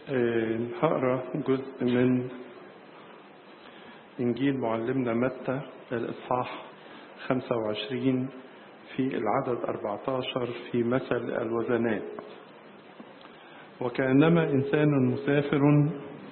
آه، هقرا جزء من إنجيل معلمنا متى الإصحاح 25 في العدد 14 في مثل الوزنات وكأنما إنسان مسافر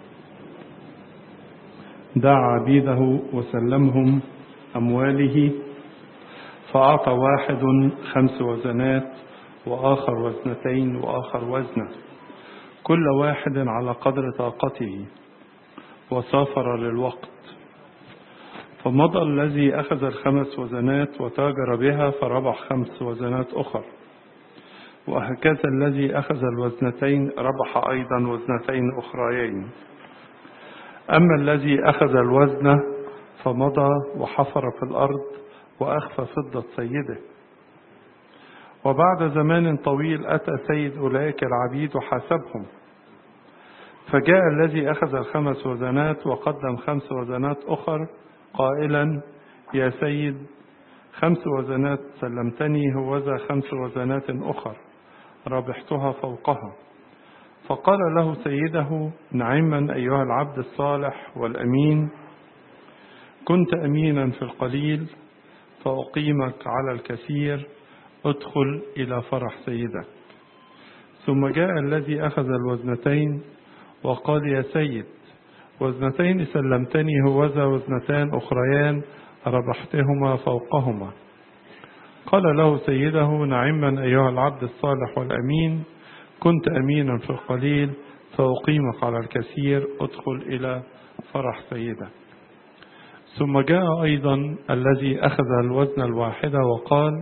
دعا عبيده وسلمهم أمواله فأعطى واحد خمس وزنات وآخر وزنتين وآخر وزنة كل واحد على قدر طاقته وسافر للوقت فمضى الذي أخذ الخمس وزنات وتاجر بها فربح خمس وزنات أخر وهكذا الذي أخذ الوزنتين ربح أيضا وزنتين أخريين أما الذي أخذ الوزن فمضى وحفر في الأرض وأخفى فضة سيده وبعد زمان طويل أتى سيد أولئك العبيد وحاسبهم فجاء الذي أخذ الخمس وزنات وقدم خمس وزنات أخر قائلا يا سيد خمس وزنات سلمتني هوذا خمس وزنات أخر ربحتها فوقها فقال له سيده نعما أيها العبد الصالح والأمين كنت أمينا في القليل فأقيمك على الكثير ادخل إلى فرح سيدك ثم جاء الذي أخذ الوزنتين وقال يا سيد وزنتين سلمتني هوذا وزنتان أخريان ربحتهما فوقهما قال له سيده نعما أيها العبد الصالح والأمين كنت أمينا في القليل فأقيمك على الكثير ادخل إلى فرح سيدك ثم جاء أيضا الذي أخذ الوزن الواحدة وقال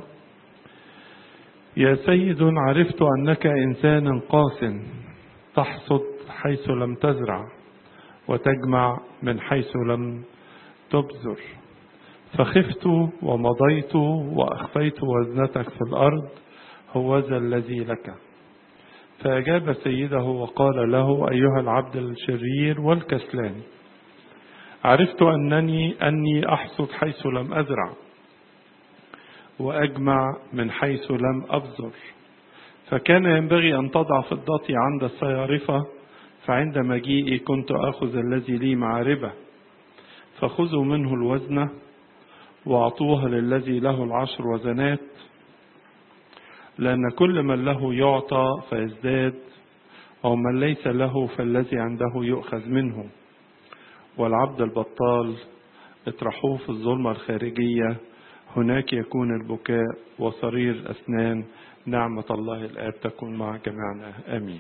يا سيد عرفت أنك إنسان قاس تحصد حيث لم تزرع وتجمع من حيث لم تبذر فخفت ومضيت وأخفيت وزنتك في الأرض هوذا الذي لك فأجاب سيده وقال له أيها العبد الشرير والكسلان عرفت أنني أني أحصد حيث لم أزرع وأجمع من حيث لم أبذر فكان ينبغي أن تضع فضتي عند الصيارفة فعند مجيئي كنت آخذ الذي لي مع ربا فخذوا منه الوزنة وأعطوها للذي له العشر وزنات لأن كل من له يعطى فيزداد ومن ليس له فالذي عنده يؤخذ منه والعبد البطال اطرحوه في الظلمة الخارجية هناك يكون البكاء وصرير أسنان نعمة الله الآب تكون مع جميعنا آمين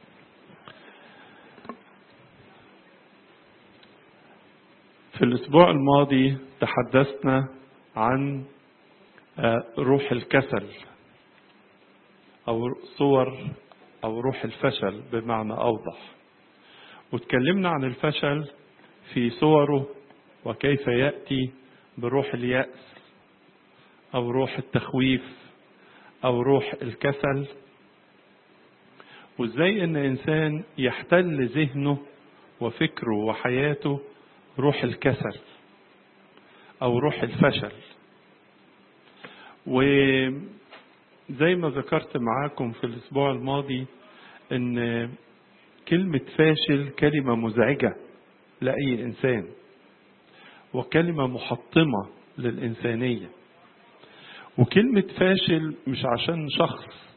في الأسبوع الماضي تحدثنا عن روح الكسل أو صور أو روح الفشل بمعنى أوضح وتكلمنا عن الفشل في صوره وكيف يأتي بروح اليأس أو روح التخويف أو روح الكسل وإزاي إن إنسان يحتل ذهنه وفكره وحياته روح الكسل أو روح الفشل وزي ما ذكرت معاكم في الأسبوع الماضي إن كلمة فاشل كلمة مزعجة لأي إنسان وكلمة محطمة للإنسانية وكلمة فاشل مش عشان شخص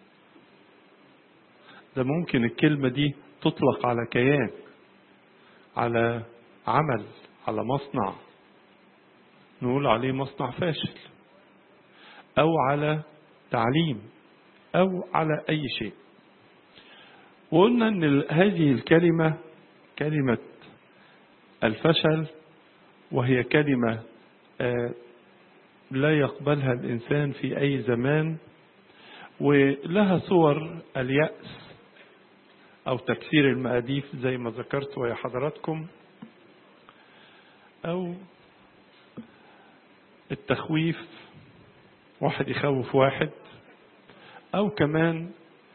ده ممكن الكلمة دي تطلق على كيان على عمل على مصنع نقول عليه مصنع فاشل أو على تعليم أو على أي شيء وقلنا أن هذه الكلمة كلمة الفشل وهي كلمة لا يقبلها الإنسان في أي زمان ولها صور اليأس أو تكسير المقاديف زي ما ذكرت ويا حضراتكم أو التخويف واحد يخوف واحد أو كمان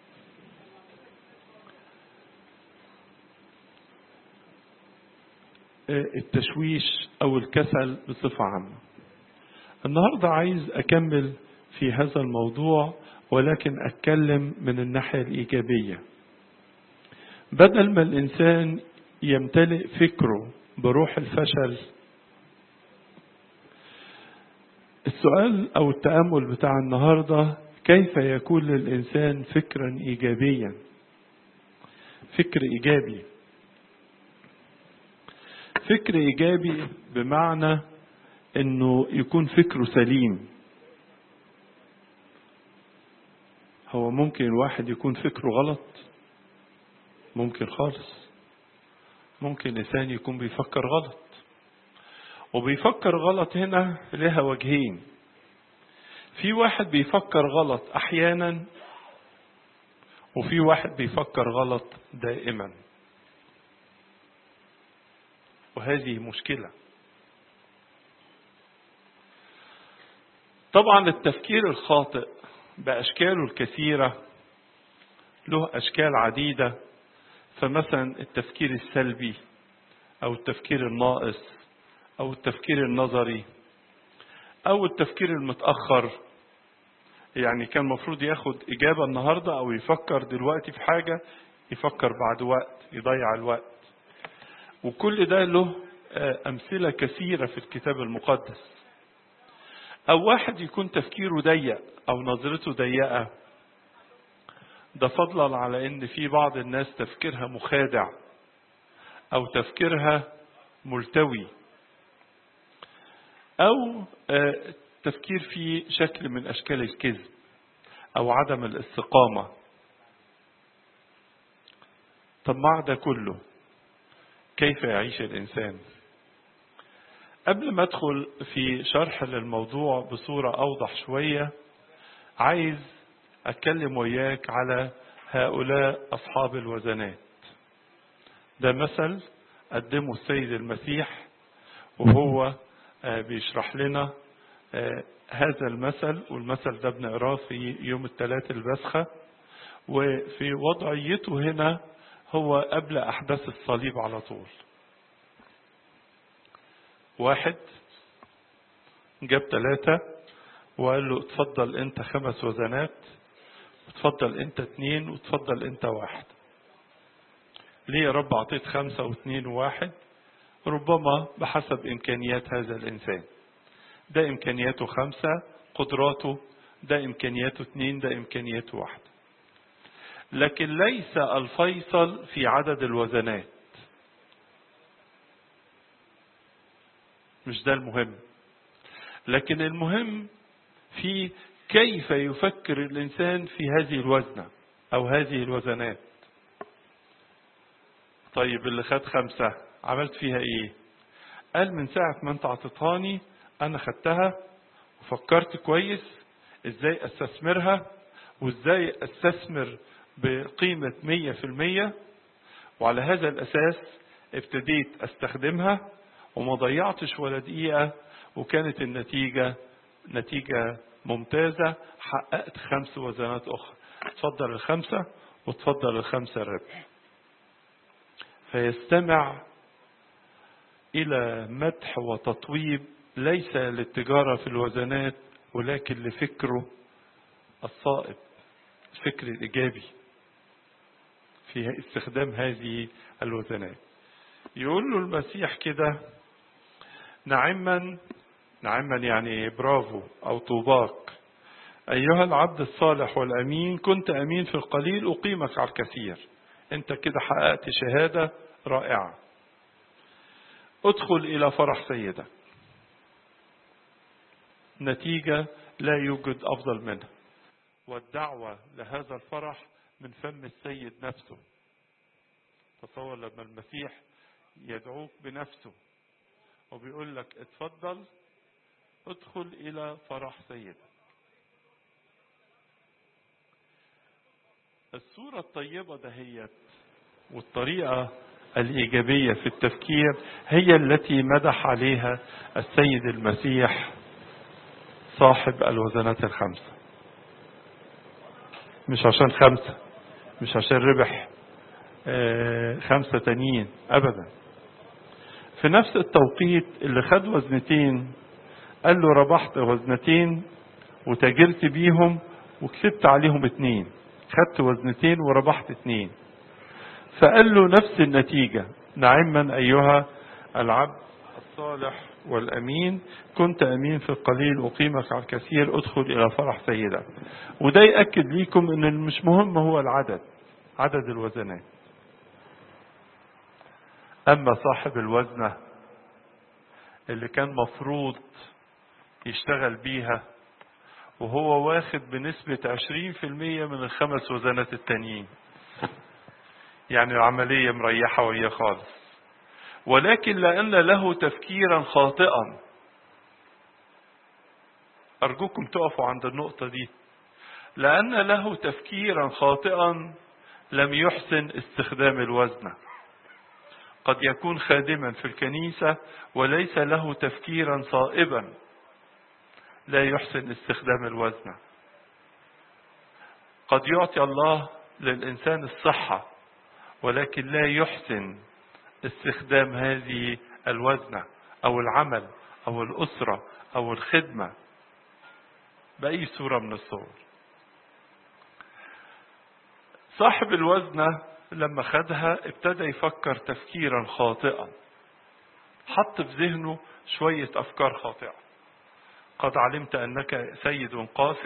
التشويش أو الكسل بصفة عامة النهاردة عايز أكمل في هذا الموضوع ولكن أتكلم من الناحية الإيجابية بدل ما الإنسان يمتلئ فكره بروح الفشل السؤال أو التأمل بتاع النهاردة كيف يكون للإنسان فكرا إيجابيا فكر إيجابي فكر إيجابي بمعنى أنه يكون فكره سليم هو ممكن الواحد يكون فكره غلط ممكن خالص ممكن إنسان يكون بيفكر غلط وبيفكر غلط هنا لها وجهين في واحد بيفكر غلط أحيانا وفي واحد بيفكر غلط دائما وهذه مشكلة طبعا التفكير الخاطئ بأشكاله الكثيرة له أشكال عديدة فمثلا التفكير السلبي أو التفكير الناقص أو التفكير النظري أو التفكير المتأخر يعني كان المفروض ياخد إجابة النهاردة أو يفكر دلوقتي في حاجة يفكر بعد وقت يضيع الوقت وكل ده له أمثلة كثيرة في الكتاب المقدس أو واحد يكون تفكيره ضيق أو نظرته ضيقة ده فضلا على ان في بعض الناس تفكيرها مخادع او تفكيرها ملتوي او تفكير في شكل من اشكال الكذب او عدم الاستقامه طب مع ده كله كيف يعيش الانسان قبل ما ادخل في شرح للموضوع بصوره اوضح شويه عايز أتكلم وياك على هؤلاء أصحاب الوزنات ده مثل قدمه السيد المسيح وهو بيشرح لنا هذا المثل والمثل ده بنقراه في يوم الثلاث البسخة وفي وضعيته هنا هو قبل أحداث الصليب على طول واحد جاب ثلاثة وقال له اتفضل انت خمس وزنات وتفضل انت اتنين وتفضل انت واحد ليه يا رب اعطيت خمسة واثنين وواحد ربما بحسب امكانيات هذا الانسان ده امكانياته خمسة قدراته ده امكانياته اثنين ده امكانياته واحد لكن ليس الفيصل في عدد الوزنات مش ده المهم لكن المهم في كيف يفكر الإنسان في هذه الوزنة أو هذه الوزنات طيب اللي خد خمسة عملت فيها إيه قال من ساعة ما أنت عطيتهاني أنا خدتها وفكرت كويس إزاي أستثمرها وإزاي أستثمر بقيمة مية في المية وعلى هذا الأساس ابتديت أستخدمها وما ضيعتش ولا دقيقة وكانت النتيجة نتيجة ممتازة حققت خمس وزنات أخرى تفضل الخمسة وتفضل الخمسة الربح فيستمع إلى مدح وتطويب ليس للتجارة في الوزنات ولكن لفكره الصائب الفكر الإيجابي في استخدام هذه الوزنات يقول له المسيح كده نعما نعما يعني برافو أو طوباك أيها العبد الصالح والأمين كنت أمين في القليل أقيمك على الكثير أنت كده حققت شهادة رائعة ادخل إلى فرح سيدك نتيجة لا يوجد أفضل منها والدعوة لهذا الفرح من فم السيد نفسه تصور لما المسيح يدعوك بنفسه وبيقول لك اتفضل ادخل إلى فرح سيدك الصورة الطيبة دهيت والطريقة الإيجابية في التفكير هي التي مدح عليها السيد المسيح صاحب الوزنات الخمسة مش عشان خمسة مش عشان ربح خمسة تانيين أبدا في نفس التوقيت اللي خد وزنتين قال له ربحت وزنتين وتاجرت بيهم وكسبت عليهم اتنين خدت وزنتين وربحت اتنين فقال له نفس النتيجة نعما أيها العبد الصالح والأمين كنت أمين في القليل أقيمك على الكثير ادخل إلى فرح سيدك وده يأكد ليكم أن مش مهم هو العدد عدد الوزنات أما صاحب الوزنة اللي كان مفروض يشتغل بيها وهو واخد بنسبة 20% من الخمس وزنات التانيين يعني العملية مريحة وهي خالص ولكن لأن له تفكيرا خاطئا أرجوكم تقفوا عند النقطة دي لأن له تفكيرا خاطئا لم يحسن استخدام الوزنة قد يكون خادما في الكنيسة وليس له تفكيرا صائبا لا يحسن استخدام الوزنة قد يعطي الله للإنسان الصحة ولكن لا يحسن استخدام هذه الوزنة أو العمل أو الأسرة أو الخدمة بأي صورة من الصور صاحب الوزنة لما خدها ابتدى يفكر تفكيرا خاطئا حط في ذهنه شوية أفكار خاطئة قد علمت أنك سيد قاس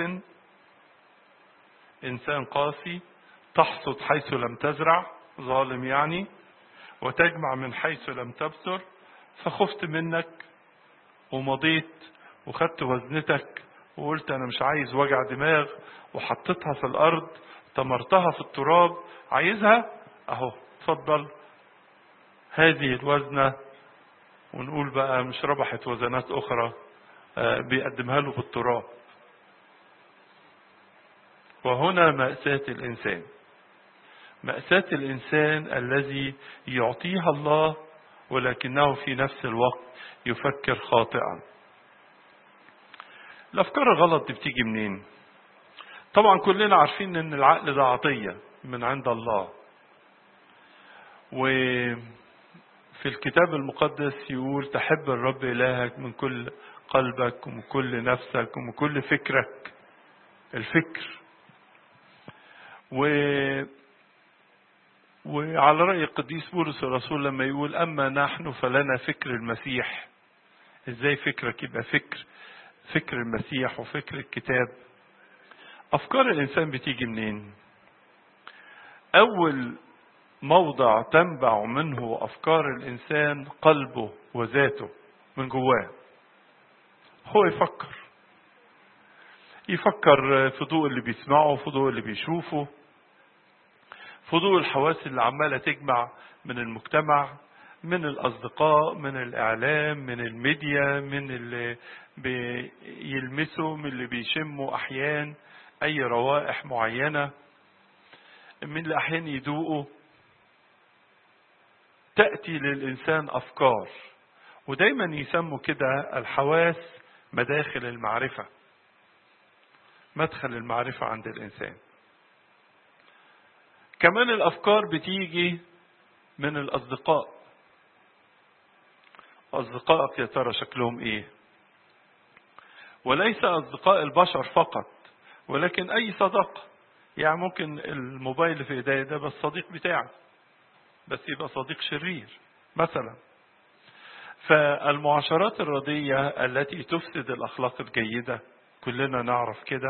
إنسان قاسي تحصد حيث لم تزرع ظالم يعني وتجمع من حيث لم تبصر فخفت منك ومضيت وخدت وزنتك وقلت أنا مش عايز وجع دماغ وحطيتها في الأرض تمرتها في التراب عايزها أهو اتفضل هذه الوزنة ونقول بقى مش ربحت وزنات أخرى بيقدمها له بالتراب وهنا مأساة الإنسان مأساة الإنسان الذي يعطيها الله ولكنه في نفس الوقت يفكر خاطئا الأفكار الغلط دي بتيجي منين طبعا كلنا عارفين ان العقل ده عطية من عند الله وفي الكتاب المقدس يقول تحب الرب إلهك من كل قلبك ومن كل نفسك ومن كل فكرك الفكر و وعلى رأي القديس بولس الرسول لما يقول أما نحن فلنا فكر المسيح إزاي فكرك يبقى فكر فكر المسيح وفكر الكتاب أفكار الإنسان بتيجي منين أول موضع تنبع منه أفكار الإنسان قلبه وذاته من جواه هو يفكر يفكر في ضوء اللي بيسمعه في ضوء اللي بيشوفه في ضوء الحواس اللي عمالة تجمع من المجتمع من الأصدقاء من الإعلام من الميديا من اللي بيلمسوا من اللي بيشموا أحيان أي روائح معينة من اللي أحيان يدوقوا تأتي للإنسان أفكار ودايما يسموا كده الحواس مداخل المعرفة مدخل المعرفة عند الإنسان كمان الأفكار بتيجي من الأصدقاء أصدقائك يا ترى شكلهم إيه وليس أصدقاء البشر فقط ولكن أي صداقة يعني ممكن الموبايل في إيديا ده بس صديق بتاعي بس يبقى صديق شرير مثلا فالمعاشرات الردية التي تفسد الأخلاق الجيدة كلنا نعرف كده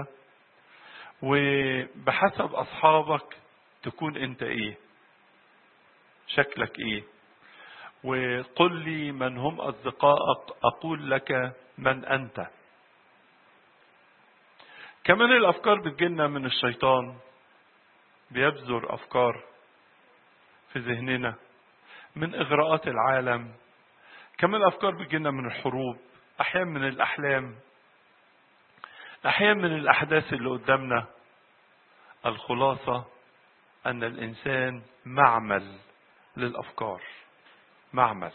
وبحسب أصحابك تكون أنت إيه شكلك إيه وقل لي من هم أصدقائك أقول لك من أنت كمان الأفكار بتجينا من الشيطان بيبذر أفكار في ذهننا من إغراءات العالم كمان الأفكار بتجينا من الحروب أحيانا من الأحلام أحيانا من الأحداث اللي قدامنا الخلاصة أن الإنسان معمل للأفكار معمل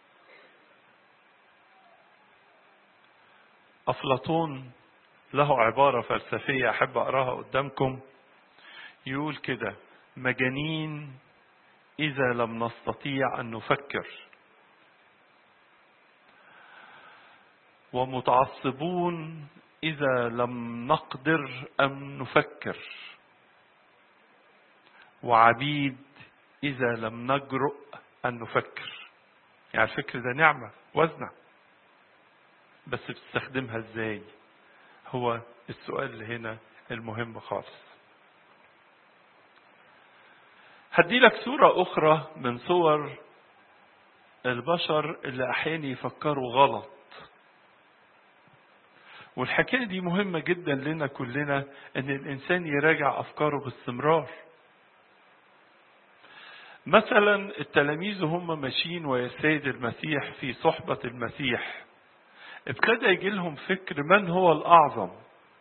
أفلاطون له عبارة فلسفية أحب أقراها قدامكم يقول كده مجانين إذا لم نستطيع أن نفكر ومتعصبون إذا لم نقدر أن نفكر وعبيد إذا لم نجرؤ أن نفكر يعني الفكر ده نعمة وزنة بس بتستخدمها ازاي هو السؤال اللي هنا المهم خالص هدي لك صورة أخرى من صور البشر اللي أحيانا يفكروا غلط والحكاية دي مهمة جدا لنا كلنا أن الإنسان يراجع أفكاره باستمرار مثلا التلاميذ هم ماشيين ويا السيد المسيح في صحبة المسيح ابتدى يجي لهم فكر من هو الأعظم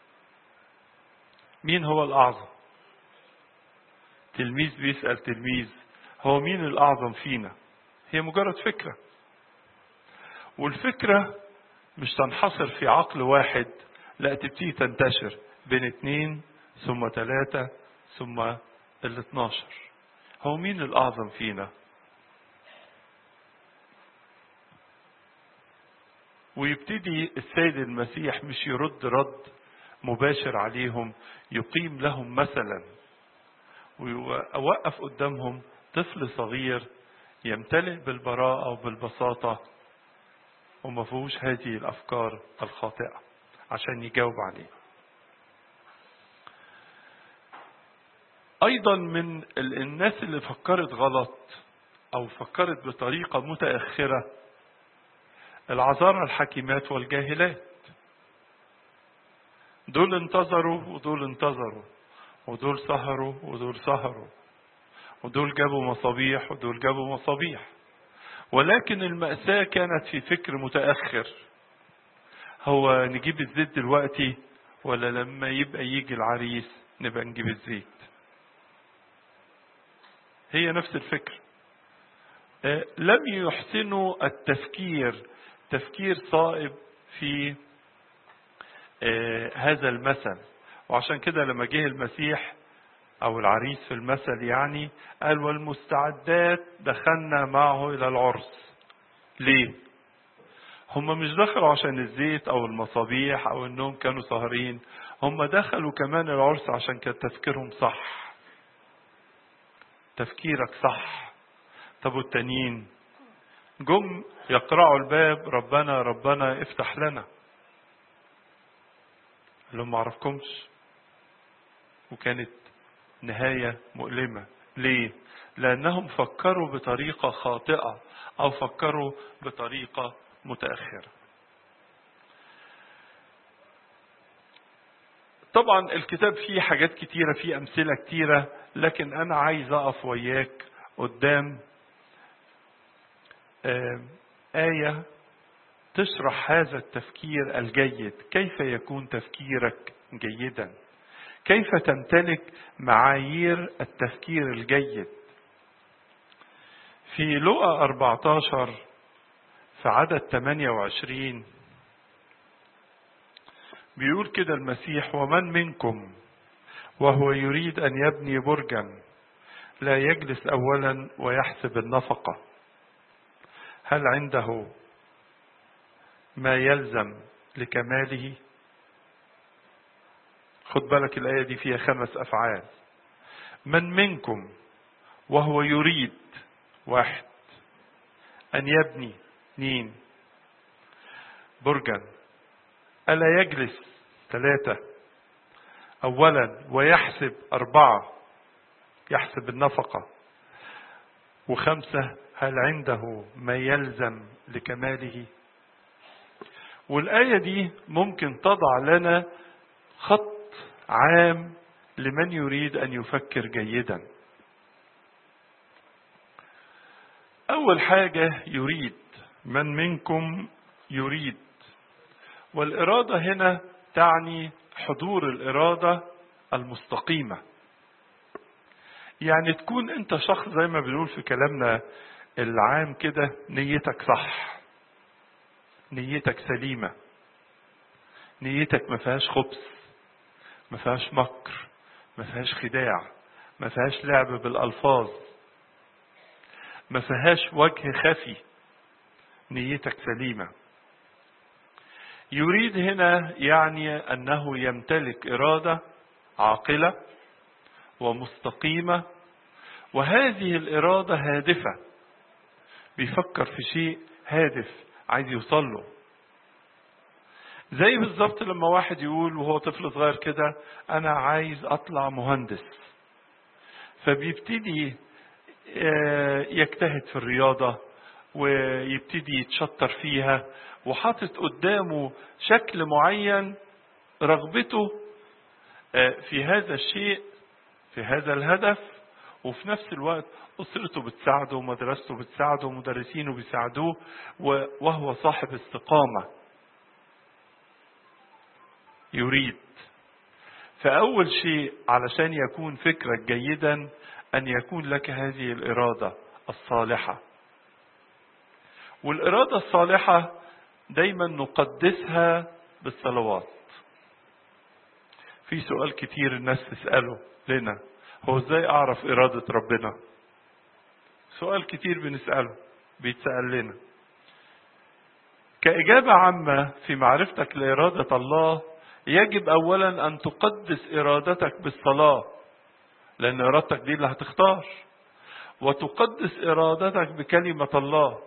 مين هو الأعظم تلميذ بيسأل تلميذ هو مين الأعظم فينا هي مجرد فكرة والفكرة مش تنحصر في عقل واحد لا تبتدي تنتشر بين اتنين ثم ثلاثة ثم ال 12 هو مين الأعظم فينا ويبتدي السيد المسيح مش يرد رد مباشر عليهم يقيم لهم مثلا وأوقف قدامهم طفل صغير يمتلئ بالبراءة وبالبساطة وما فيهوش هذه الأفكار الخاطئة عشان يجاوب عليه أيضا من الناس اللي فكرت غلط أو فكرت بطريقة متأخرة العذارى الحكيمات والجاهلات دول انتظروا ودول انتظروا ودول سهروا ودول سهروا ودول جابوا مصابيح ودول جابوا مصابيح ولكن المأساة كانت في فكر متأخر هو نجيب الزيت دلوقتي ولا لما يبقى يجي العريس نبقى نجيب الزيت هي نفس الفكر لم يحسنوا التفكير تفكير صائب في هذا المثل وعشان كده لما جه المسيح او العريس في المثل يعني قال والمستعدات دخلنا معه الى العرس ليه هم مش دخلوا عشان الزيت او المصابيح او انهم كانوا سهرين هم دخلوا كمان العرس عشان كان تفكيرهم صح تفكيرك صح طب والتانيين جم يقرعوا الباب ربنا ربنا افتح لنا قال لهم ما اعرفكمش وكانت نهاية مؤلمة ليه؟ لأنهم فكروا بطريقة خاطئة أو فكروا بطريقة متأخرة طبعا الكتاب فيه حاجات كتيرة فيه أمثلة كتيرة لكن أنا عايز أقف وياك قدام آية تشرح هذا التفكير الجيد كيف يكون تفكيرك جيدا كيف تمتلك معايير التفكير الجيد في لقى 14 في عدد 28 بيقول كده المسيح ومن منكم وهو يريد أن يبني برجا لا يجلس أولا ويحسب النفقة هل عنده ما يلزم لكماله خد بالك الآية دي فيها خمس أفعال من منكم وهو يريد واحد أن يبني اثنين برجا ألا يجلس ثلاثة أولا ويحسب أربعة يحسب النفقة وخمسة هل عنده ما يلزم لكماله والآية دي ممكن تضع لنا خط عام لمن يريد أن يفكر جيدا أول حاجة يريد من منكم يريد والإرادة هنا تعني حضور الإرادة المستقيمة يعني تكون أنت شخص زي ما بنقول في كلامنا العام كده نيتك صح نيتك سليمة نيتك ما فيهاش خبث ما فيهاش مكر ما فيهاش خداع ما فيهاش لعب بالألفاظ ما فيهاش وجه خفي نيتك سليمة يريد هنا يعني أنه يمتلك إرادة عاقلة ومستقيمة وهذه الإرادة هادفة بيفكر في شيء هادف عايز يوصل له زي بالظبط لما واحد يقول وهو طفل صغير كده أنا عايز أطلع مهندس فبيبتدي يجتهد في الرياضة ويبتدي يتشطر فيها وحاطط قدامه شكل معين رغبته في هذا الشيء في هذا الهدف وفي نفس الوقت أسرته بتساعده ومدرسته بتساعده ومدرسينه بيساعدوه وهو صاحب استقامة يريد فأول شيء علشان يكون فكرك جيدا أن يكون لك هذه الإرادة الصالحة والإرادة الصالحة دايما نقدسها بالصلوات في سؤال كتير الناس تسأله لنا هو ازاي اعرف ارادة ربنا سؤال كتير بنسأله بيتسأل لنا كإجابة عامة في معرفتك لإرادة الله يجب أولا أن تقدس إرادتك بالصلاة لأن إرادتك دي اللي هتختار وتقدس إرادتك بكلمة الله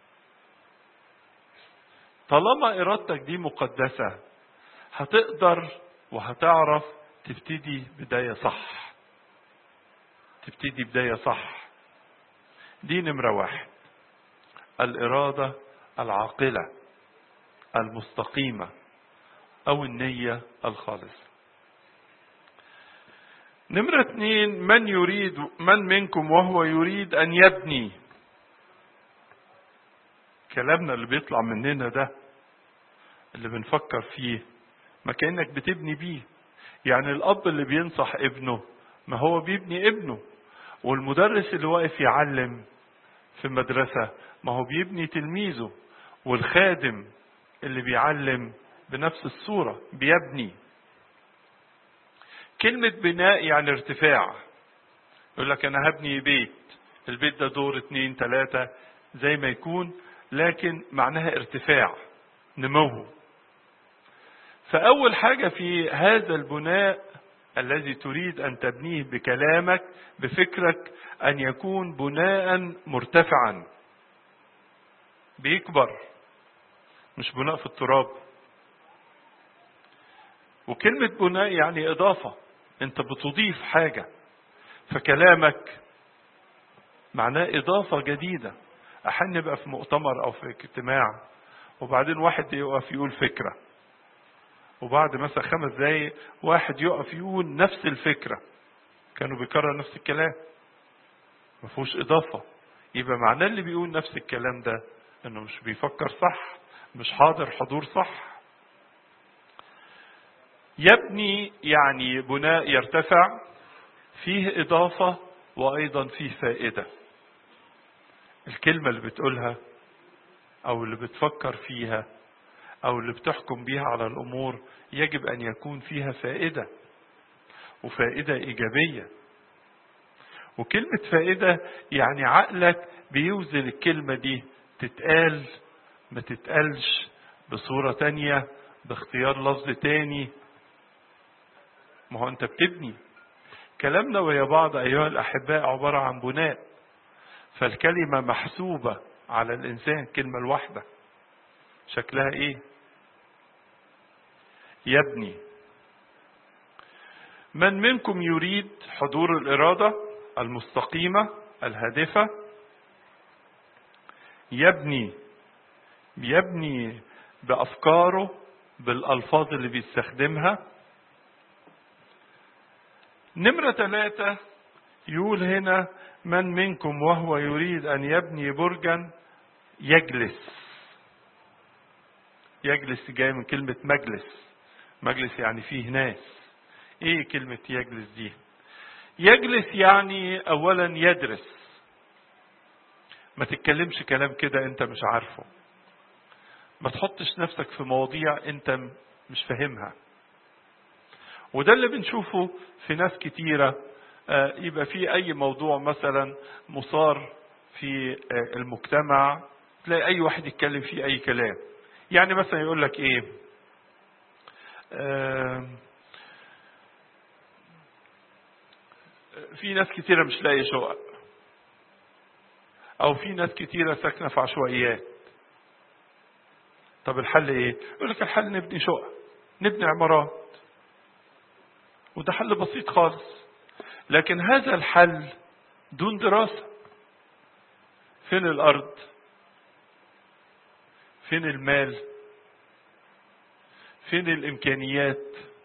طالما إرادتك دي مقدسة هتقدر وهتعرف تبتدي بداية صح تبتدي بداية صح دي نمرة واحد الإرادة العاقلة المستقيمة أو النية الخالصة نمرة اثنين من يريد من منكم وهو يريد أن يبني كلامنا اللي بيطلع مننا ده اللي بنفكر فيه ما كأنك بتبني بيه يعني الأب اللي بينصح ابنه ما هو بيبني ابنه والمدرس اللي واقف يعلم في المدرسة ما هو بيبني تلميذه والخادم اللي بيعلم بنفس الصورة بيبني كلمة بناء يعني ارتفاع يقول لك أنا هبني بيت البيت ده دور اتنين تلاتة زي ما يكون لكن معناها ارتفاع نمو فأول حاجة في هذا البناء الذي تريد أن تبنيه بكلامك بفكرك أن يكون بناء مرتفعا بيكبر مش بناء في التراب وكلمة بناء يعني إضافة أنت بتضيف حاجة فكلامك معناه إضافة جديدة أحن نبقى في مؤتمر أو في اجتماع وبعدين واحد يقف يقول فكرة وبعد مثلا خمس دقايق واحد يقف يقول نفس الفكرة كانوا بيكرر نفس الكلام ما فيهوش إضافة يبقى معناه اللي بيقول نفس الكلام ده إنه مش بيفكر صح مش حاضر حضور صح يبني يعني بناء يرتفع فيه إضافة وأيضا فيه فائدة الكلمة اللي بتقولها أو اللي بتفكر فيها أو اللي بتحكم بيها على الأمور يجب أن يكون فيها فائدة وفائدة إيجابية وكلمة فائدة يعني عقلك بيوزن الكلمة دي تتقال ما تتقالش بصورة تانية باختيار لفظ تاني ما هو أنت بتبني كلامنا ويا بعض أيها الأحباء عبارة عن بناء فالكلمة محسوبة على الإنسان الكلمة الواحدة شكلها إيه يبني من منكم يريد حضور الإرادة المستقيمة الهادفة يبني يبني بأفكاره بالألفاظ اللي بيستخدمها نمرة ثلاثة يقول هنا من منكم وهو يريد أن يبني برجا يجلس يجلس جاي من كلمة مجلس مجلس يعني فيه ناس ايه كلمة يجلس دي يجلس يعني اولا يدرس ما تتكلمش كلام كده انت مش عارفه ما تحطش نفسك في مواضيع انت مش فاهمها وده اللي بنشوفه في ناس كتيرة يبقى في اي موضوع مثلا مثار في المجتمع تلاقي اي واحد يتكلم فيه اي كلام يعني مثلا يقول لك ايه في ناس كتيرة مش لاقية شقق او في ناس كتيرة ساكنة في عشوائيات طب الحل ايه يقول لك الحل نبني شقق نبني عمارات وده حل بسيط خالص لكن هذا الحل دون دراسة فين الارض فين المال فين الامكانيات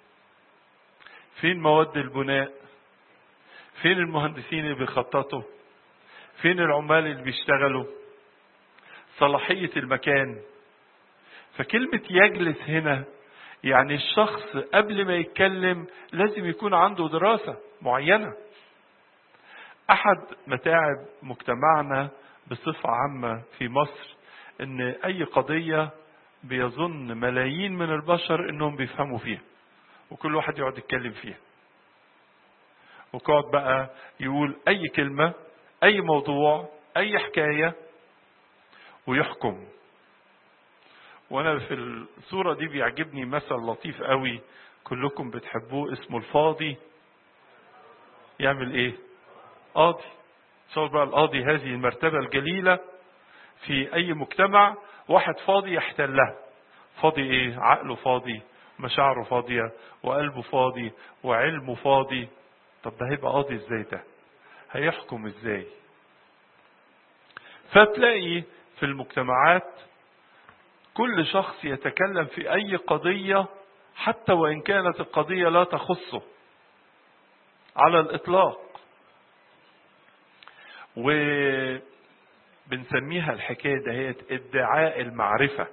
فين مواد البناء فين المهندسين اللي بيخططوا فين العمال اللي بيشتغلوا صلاحية المكان فكلمة يجلس هنا يعني الشخص قبل ما يتكلم لازم يكون عنده دراسة معينة أحد متاعب مجتمعنا بصفة عامة في مصر إن أي قضية بيظن ملايين من البشر إنهم بيفهموا فيها وكل واحد يقعد يتكلم فيها وقعد بقى يقول أي كلمة أي موضوع أي حكاية ويحكم وانا في الصورة دي بيعجبني مثل لطيف قوي كلكم بتحبوه اسمه الفاضي يعمل ايه قاضي تصور بقى القاضي هذه المرتبة الجليلة في اي مجتمع واحد فاضي يحتلها فاضي ايه عقله فاضي مشاعره فاضية وقلبه فاضي وعلمه فاضي طب ده هيبقى قاضي ازاي ده هيحكم ازاي فتلاقي في المجتمعات كل شخص يتكلم في أي قضية حتى وإن كانت القضية لا تخصه على الإطلاق وبنسميها الحكاية دهيت ادعاء المعرفة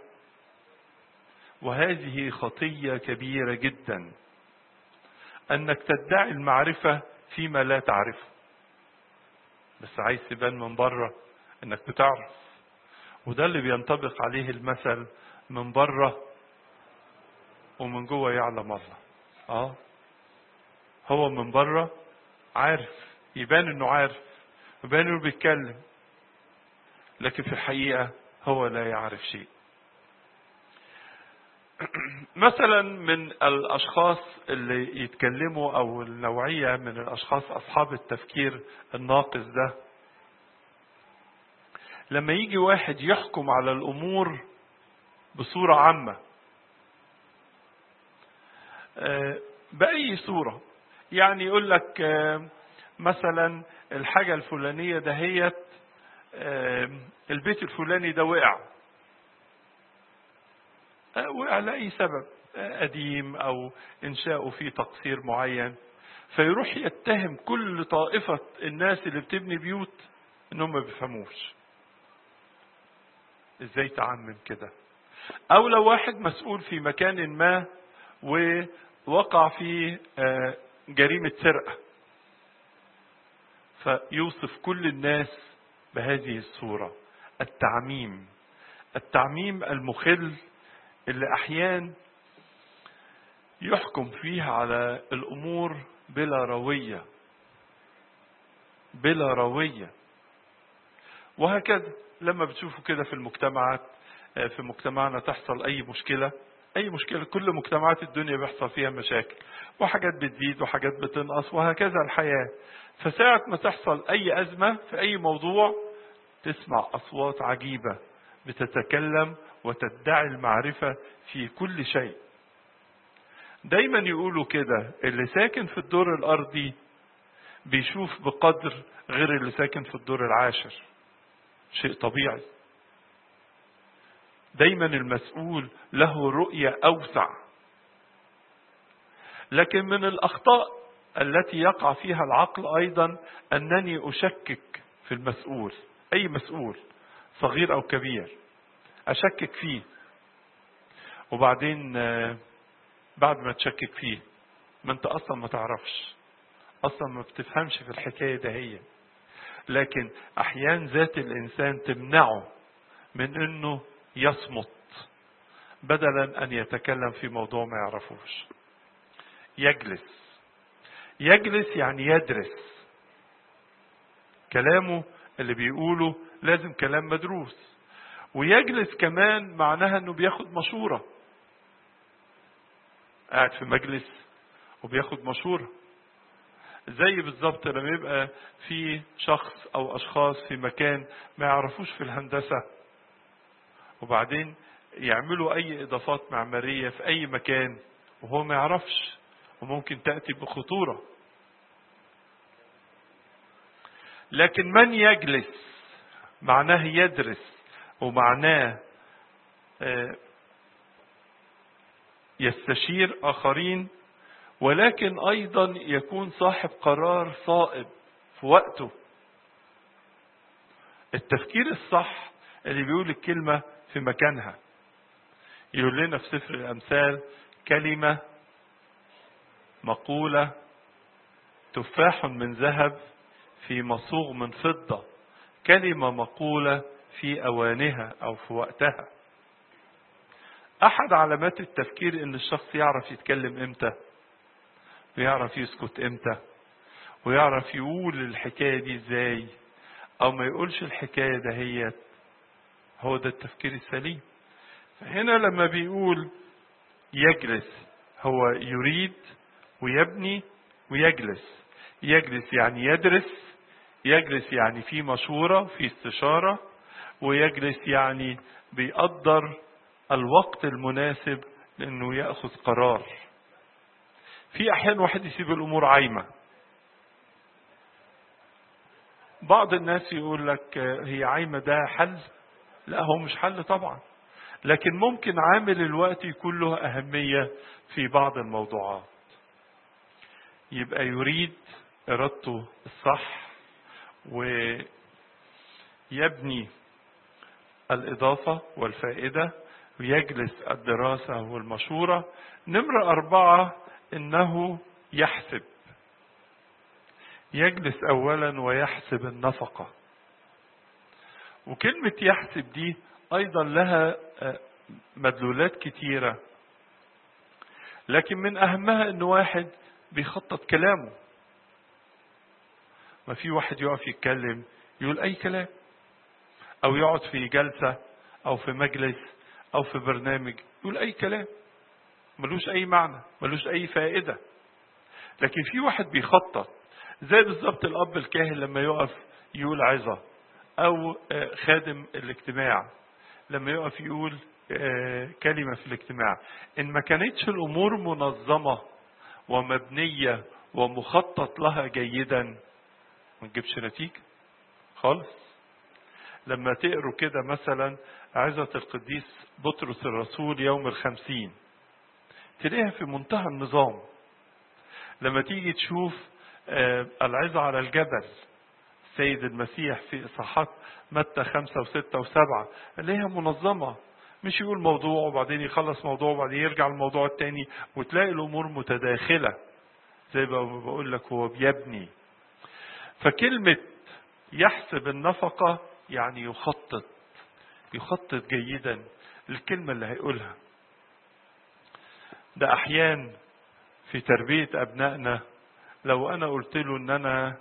وهذه خطية كبيرة جدا أنك تدعي المعرفة فيما لا تعرفه بس عايز تبان من بره أنك بتعرف وده اللي بينطبق عليه المثل من بره ومن جوه يعلم الله اه هو من بره عارف يبان انه عارف يبان انه بيتكلم لكن في الحقيقة هو لا يعرف شيء مثلا من الاشخاص اللي يتكلموا او النوعية من الاشخاص اصحاب التفكير الناقص ده لما يجي واحد يحكم على الامور بصورة عامة بأي صورة يعني يقول لك مثلا الحاجة الفلانية دهيت البيت الفلاني ده وقع وقع لأي سبب قديم أو إنشاؤه فيه تقصير معين فيروح يتهم كل طائفة الناس اللي بتبني بيوت إنهم ما بيفهموش إزاي تعمم كده أو لو واحد مسؤول في مكان ما ووقع في جريمة سرقة فيوصف كل الناس بهذه الصورة التعميم التعميم المخل اللي أحيان يحكم فيها على الأمور بلا روية بلا روية وهكذا لما بتشوفوا كده في المجتمعات في مجتمعنا تحصل أي مشكلة أي مشكلة كل مجتمعات الدنيا بيحصل فيها مشاكل وحاجات بتزيد وحاجات بتنقص وهكذا الحياة فساعة ما تحصل أي أزمة في أي موضوع تسمع أصوات عجيبة بتتكلم وتدعي المعرفة في كل شيء دايما يقولوا كده اللي ساكن في الدور الأرضي بيشوف بقدر غير اللي ساكن في الدور العاشر شيء طبيعي دايما المسؤول له رؤية أوسع لكن من الأخطاء التي يقع فيها العقل أيضا أنني أشكك في المسؤول أي مسؤول صغير أو كبير أشكك فيه وبعدين بعد ما تشكك فيه ما أنت أصلا ما تعرفش أصلا ما بتفهمش في الحكاية ده هي لكن أحيان ذات الإنسان تمنعه من أنه يصمت بدلا أن يتكلم في موضوع ما يعرفوش يجلس يجلس يعني يدرس كلامه اللي بيقوله لازم كلام مدروس ويجلس كمان معناها انه بياخد مشورة قاعد في مجلس وبياخد مشورة زي بالظبط لما يبقى في شخص او اشخاص في مكان ما يعرفوش في الهندسة وبعدين يعملوا اي اضافات معمارية في اي مكان وهو ما يعرفش وممكن تأتي بخطورة لكن من يجلس معناه يدرس ومعناه يستشير آخرين ولكن أيضا يكون صاحب قرار صائب في وقته التفكير الصح اللي بيقول الكلمة في مكانها يقول لنا في سفر الأمثال كلمة مقولة تفاح من ذهب في مصوغ من فضة كلمة مقولة في أوانها أو في وقتها أحد علامات التفكير إن الشخص يعرف يتكلم إمتى ويعرف يسكت إمتى ويعرف يقول الحكاية دي إزاي أو ما يقولش الحكاية دهيت هو ده التفكير السليم فهنا لما بيقول يجلس هو يريد ويبني ويجلس يجلس يعني يدرس يجلس يعني في مشورة في استشارة ويجلس يعني بيقدر الوقت المناسب لأنه يأخذ قرار في أحيان واحد يسيب الأمور عايمة بعض الناس يقول لك هي عايمة ده حل لا هو مش حل طبعا لكن ممكن عامل الوقت يكون له أهمية في بعض الموضوعات يبقى يريد إرادته الصح ويبني الإضافة والفائدة ويجلس الدراسة والمشورة نمرة أربعة إنه يحسب يجلس أولا ويحسب النفقة وكلمة يحسب دي أيضا لها مدلولات كتيرة لكن من أهمها إن واحد بيخطط كلامه ما في واحد يقف يتكلم يقول أي كلام أو يقعد في جلسة أو في مجلس أو في برنامج يقول أي كلام ملوش أي معنى ملوش أي فائدة لكن في واحد بيخطط زي بالظبط الأب الكاهن لما يقف يقول عظة أو خادم الاجتماع لما يقف يقول كلمة في الاجتماع إن ما كانتش الأمور منظمة ومبنية ومخطط لها جيدا ما تجيبش نتيجة خالص لما تقروا كده مثلا عظة القديس بطرس الرسول يوم الخمسين تلاقيها في منتهى النظام لما تيجي تشوف العظة على الجبل السيد المسيح في إصحاحات متى خمسة وستة وسبعة تلاقيها منظمة مش يقول موضوع وبعدين يخلص موضوع وبعدين يرجع الموضوع التاني وتلاقي الأمور متداخلة زي ما بقول لك هو بيبني فكلمة يحسب النفقة يعني يخطط يخطط جيدا الكلمة اللي هيقولها ده أحيان في تربية أبنائنا لو أنا قلت له إن أنا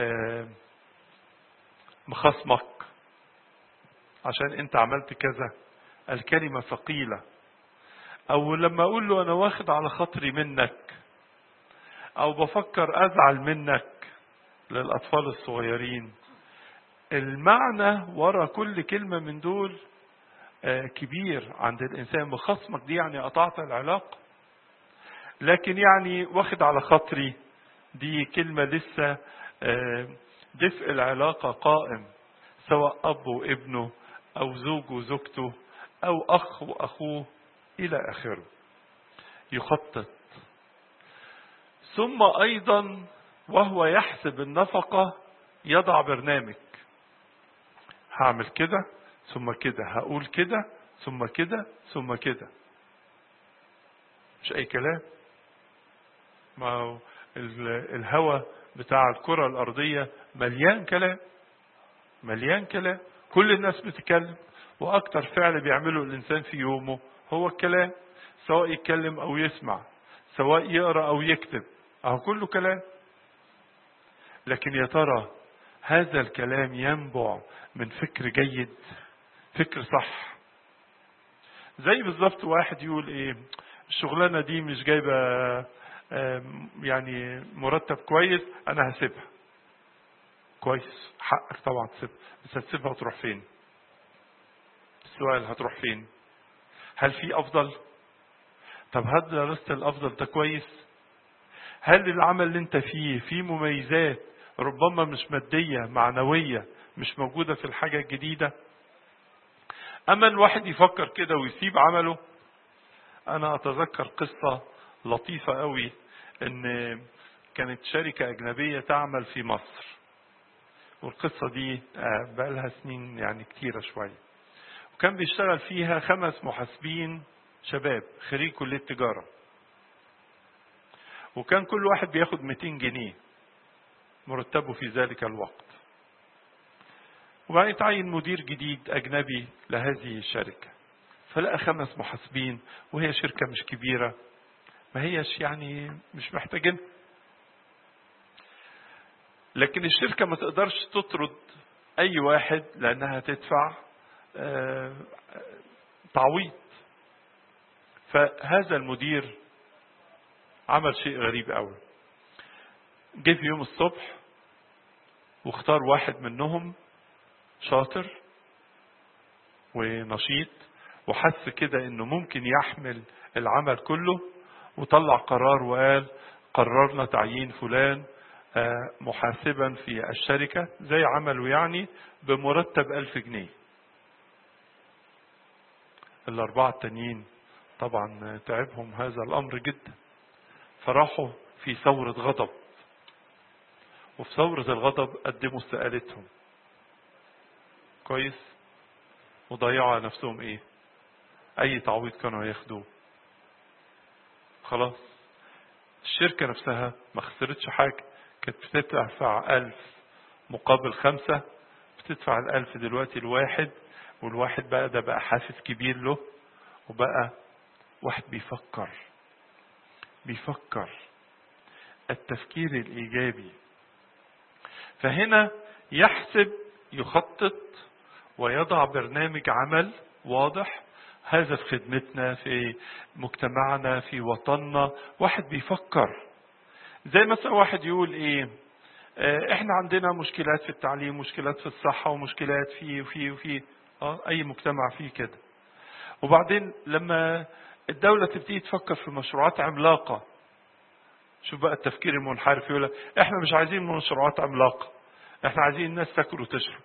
مخصمك عشان أنت عملت كذا الكلمة ثقيلة أو لما أقول له أنا واخد على خاطري منك أو بفكر أزعل منك للأطفال الصغيرين المعنى ورا كل كلمة من دول كبير عند الإنسان بخصمك دي يعني قطعت العلاقة لكن يعني واخد على خاطري دي كلمة لسه دفء العلاقة قائم سواء أب وابنه أو زوج وزوجته أو أخ وأخوه إلى آخره يخطط ثم أيضا وهو يحسب النفقة يضع برنامج هعمل كده ثم كده هقول كده ثم كده ثم كده مش أي كلام ما هو الهوى بتاع الكرة الأرضية مليان كلام مليان كلام كل الناس بتتكلم وأكتر فعل بيعمله الإنسان في يومه هو الكلام سواء يتكلم أو يسمع سواء يقرأ أو يكتب أهو كله كلام لكن يا ترى هذا الكلام ينبع من فكر جيد فكر صح زي بالظبط واحد يقول ايه الشغلانه دي مش جايبه آم، يعني مرتب كويس انا هسيبها كويس حقك طبعا تسيبها بس هتسيبها وتروح فين السؤال هتروح فين هل في افضل طب هل درست الافضل ده كويس هل العمل اللي انت فيه فيه مميزات ربما مش مادية معنوية مش موجودة في الحاجة الجديدة اما الواحد يفكر كده ويسيب عمله انا اتذكر قصة لطيفة قوي ان كانت شركة اجنبية تعمل في مصر والقصة دي آه، بقالها سنين يعني كتيرة شوية وكان بيشتغل فيها خمس محاسبين شباب خريج كلية تجارة وكان كل واحد بياخد 200 جنيه مرتبه في ذلك الوقت وبعدين تعين مدير جديد أجنبي لهذه الشركة فلقى خمس محاسبين وهي شركة مش كبيرة ما هيش يعني مش محتاجين لكن الشركة ما تقدرش تطرد أي واحد لأنها تدفع آه، تعويض فهذا المدير عمل شيء غريب قوي جه في يوم الصبح واختار واحد منهم شاطر ونشيط وحس كده انه ممكن يحمل العمل كله وطلع قرار وقال قررنا تعيين فلان آه، محاسبا في الشركة زي عمله يعني بمرتب ألف جنيه الأربعة التانيين طبعا تعبهم هذا الأمر جدا فراحوا في ثورة غضب وفي ثورة الغضب قدموا استقالتهم كويس وضيعوا على نفسهم ايه اي تعويض كانوا هياخدوه خلاص الشركة نفسها ما خسرتش حاجة كانت بتدفع ألف مقابل خمسة بتدفع الألف دلوقتي الواحد والواحد بقى ده بقى حافز كبير له وبقى واحد بيفكر بيفكر التفكير الإيجابي فهنا يحسب يخطط ويضع برنامج عمل واضح هذا في خدمتنا في مجتمعنا في وطننا واحد بيفكر زي مثلا واحد يقول ايه آه، احنا عندنا مشكلات في التعليم مشكلات في الصحة ومشكلات في وفي وفي اه اي مجتمع فيه كده وبعدين لما الدولة تبتدي تفكر في مشروعات عملاقة شوف بقى التفكير المنحرف يقول لك احنا مش عايزين مشروعات عملاقة احنا عايزين الناس تاكل وتشرب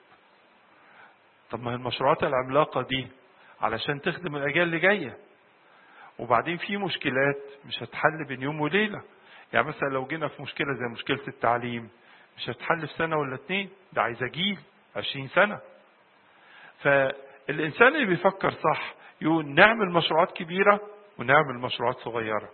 طب ما هي المشروعات العملاقة دي علشان تخدم الأجيال اللي جاية وبعدين في مشكلات مش هتحل بين يوم وليلة يعني مثلا لو جينا في مشكلة زي مشكلة التعليم مش هتحل في سنة ولا اتنين ده عايزة جيل عشرين سنة فالإنسان اللي بيفكر صح يقول نعمل مشروعات كبيرة ونعمل مشروعات صغيرة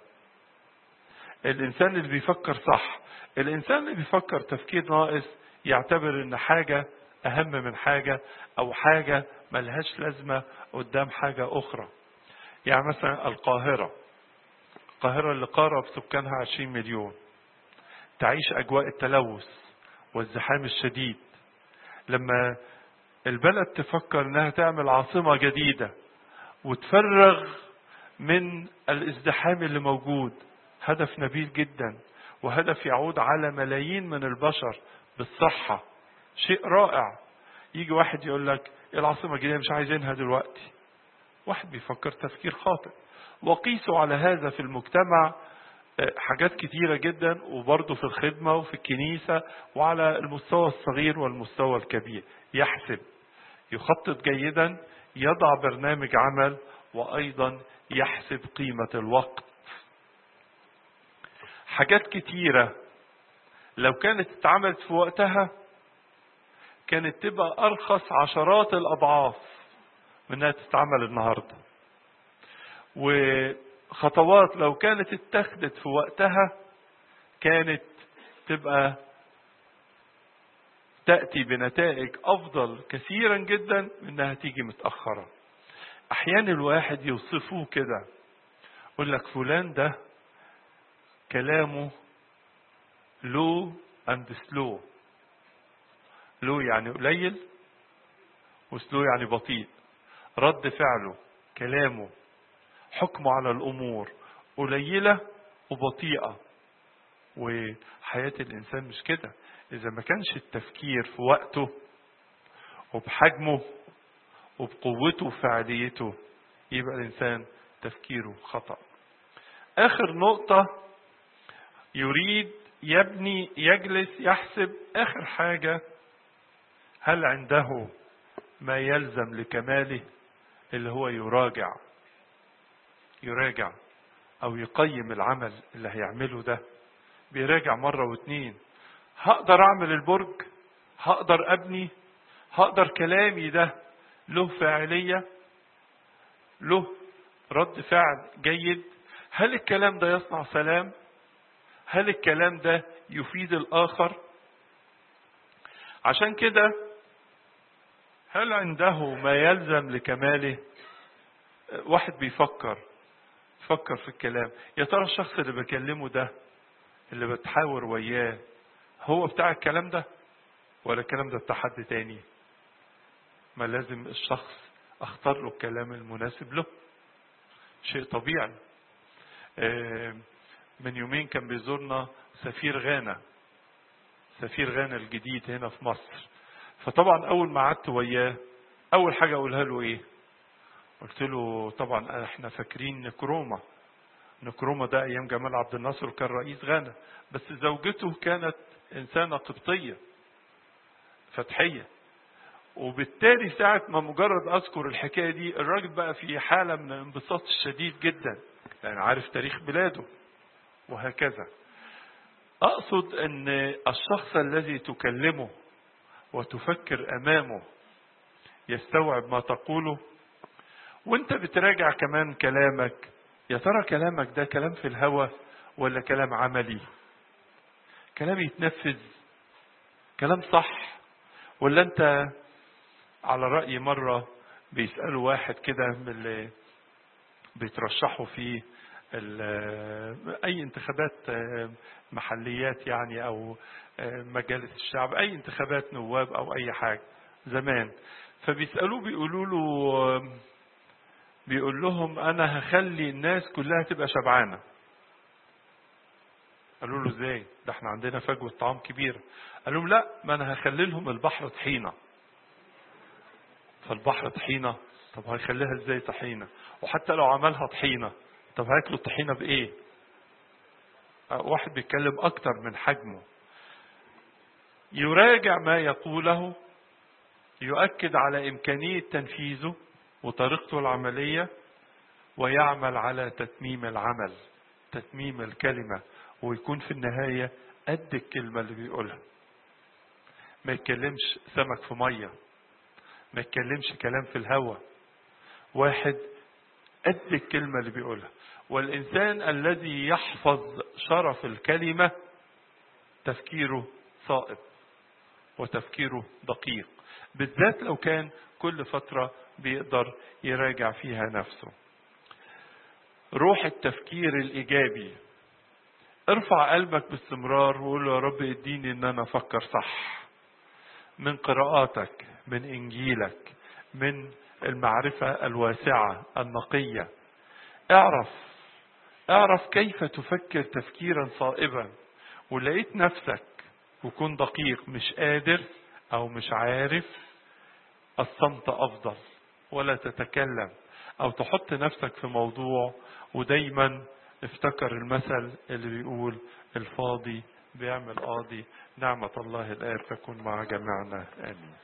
الإنسان اللي بيفكر صح الإنسان اللي بيفكر تفكير ناقص يعتبر إن حاجة أهم من حاجة أو حاجة ملهاش لازمة قدام حاجة أخرى يعني مثلا القاهرة القاهرة اللي قارب سكانها 20 مليون تعيش أجواء التلوث والزحام الشديد لما البلد تفكر انها تعمل عاصمة جديدة وتفرغ من الازدحام اللي موجود هدف نبيل جدا وهدف يعود على ملايين من البشر بالصحة شيء رائع يجي واحد يقول لك العاصمة الجديدة مش عايزينها دلوقتي واحد بيفكر تفكير خاطئ وقيسوا على هذا في المجتمع حاجات كتيرة جدا وبرضه في الخدمة وفي الكنيسة وعلى المستوى الصغير والمستوى الكبير يحسب يخطط جيدا يضع برنامج عمل وأيضا يحسب قيمة الوقت حاجات كتيرة لو كانت اتعملت في وقتها كانت تبقى أرخص عشرات الأضعاف من انها تتعمل النهاردة وخطوات لو كانت اتخذت في وقتها كانت تبقى تأتي بنتائج أفضل كثيرا جدا من انها تيجي متأخرة أحيانا الواحد يوصفوه كده يقول لك فلان ده كلامه لو اند سلو لو يعني قليل وسلو يعني بطيء رد فعله كلامه حكمه على الأمور قليلة وبطيئة وحياة الإنسان مش كده إذا ما كانش التفكير في وقته وبحجمه وبقوته وفعاليته يبقى الإنسان تفكيره خطأ آخر نقطة يريد يبني يجلس يحسب آخر حاجة هل عنده ما يلزم لكماله اللي هو يراجع يراجع أو يقيم العمل اللي هيعمله ده بيراجع مرة واتنين هقدر أعمل البرج هقدر أبني هقدر كلامي ده له فاعلية له رد فعل جيد هل الكلام ده يصنع سلام هل الكلام ده يفيد الآخر عشان كده هل عنده ما يلزم لكماله واحد بيفكر فكر في الكلام يا ترى الشخص اللي بكلمه ده اللي بتحاور وياه هو بتاع الكلام ده ولا الكلام ده بتاع حد تاني ما لازم الشخص اختار له الكلام المناسب له شيء طبيعي من يومين كان بيزورنا سفير غانا سفير غانا الجديد هنا في مصر فطبعا اول ما قعدت وياه اول حاجه اقولها له ايه قلت له طبعا احنا فاكرين نكروما نكروما ده ايام جمال عبد الناصر كان رئيس غانا بس زوجته كانت انسانه قبطيه فتحيه وبالتالي ساعة ما مجرد أذكر الحكاية دي الراجل بقى في حالة من الانبساط الشديد جدا يعني عارف تاريخ بلاده وهكذا أقصد أن الشخص الذي تكلمه وتفكر أمامه يستوعب ما تقوله وانت بتراجع كمان كلامك يا ترى كلامك ده كلام في الهوى ولا كلام عملي كلام يتنفذ كلام صح ولا انت على رأي مرة بيسألوا واحد كده من اللي بيترشحوا في أي انتخابات محليات يعني أو مجالس الشعب أي انتخابات نواب أو أي حاجة زمان فبيسألوه بيقولوا له بيقول لهم أنا هخلي الناس كلها تبقى شبعانة قالوا له ازاي ده احنا عندنا فجوة طعام كبيرة قال لهم لا ما انا هخلي لهم البحر طحينة فالبحر طحينة طب هيخليها ازاي طحينة وحتى لو عملها طحينة طب هياكلوا الطحينة بايه واحد بيتكلم اكتر من حجمه يراجع ما يقوله يؤكد على امكانية تنفيذه وطريقته العملية ويعمل على تتميم العمل تتميم الكلمة ويكون في النهاية قد الكلمة اللي بيقولها ما يتكلمش سمك في مية ما يتكلمش كلام في الهوى واحد قد الكلمة اللي بيقولها والإنسان الذي يحفظ شرف الكلمة تفكيره صائب وتفكيره دقيق بالذات لو كان كل فترة بيقدر يراجع فيها نفسه روح التفكير الإيجابي ارفع قلبك باستمرار وقول له يا رب اديني ان انا افكر صح من قراءاتك من انجيلك من المعرفة الواسعة النقية اعرف اعرف كيف تفكر تفكيرا صائبا ولقيت نفسك وكن دقيق مش قادر او مش عارف الصمت افضل ولا تتكلم او تحط نفسك في موضوع ودايما افتكر المثل اللي بيقول الفاضي بيعمل قاضي نعمة الله الآب تكون مع جميعنا آمين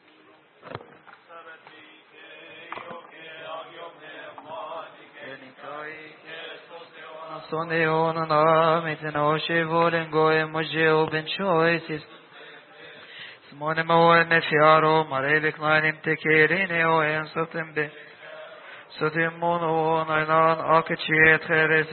Sondeonen miten oshe volen goe moje oben choices. Simone moen fiaro marevik nanim tekerine o en sotem be. Sotim mono nainan akechet